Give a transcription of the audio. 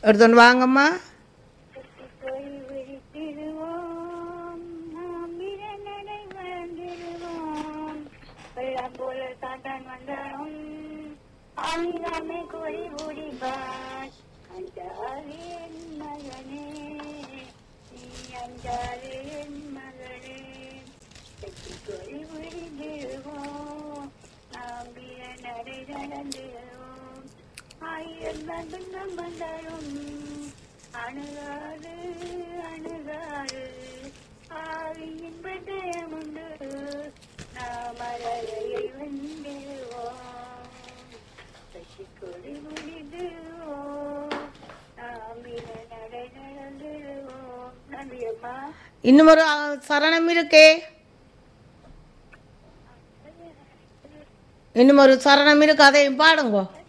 எடுத்துன்னு வாங்கம்மா போய் விழித்திடுவோம் நாம் இரணரை வாழ்ந்திடுவோம் வெள்ளம் போல சாத்தான் வந்தாலும் ஆமிதாமே கோரி ஓடிப்பார் அஞ்சாலே என் மகனே நீ அஞ்சாலே என் மகனே வெற்றி கோரி விழித்திடுவோம் நாம் இரணரை நடந்திடுவோம் ஆயிரம் தான் துன்பம் வந்தாலும் அணுகாது அணுகாது ஆவியின் பட்டயம் உண்டு நாம் அறையை வென்றிடுவோம் சசி கொடி முடிந்துவோம் நாம் இன நடை நடந்திடுவோம் நன்றி அம்மா இன்னும் ஒரு அ, சரணம் இருக்கே இன்னும் ஒரு சரணம் இருக்கு அதையும் பாடுங்கோ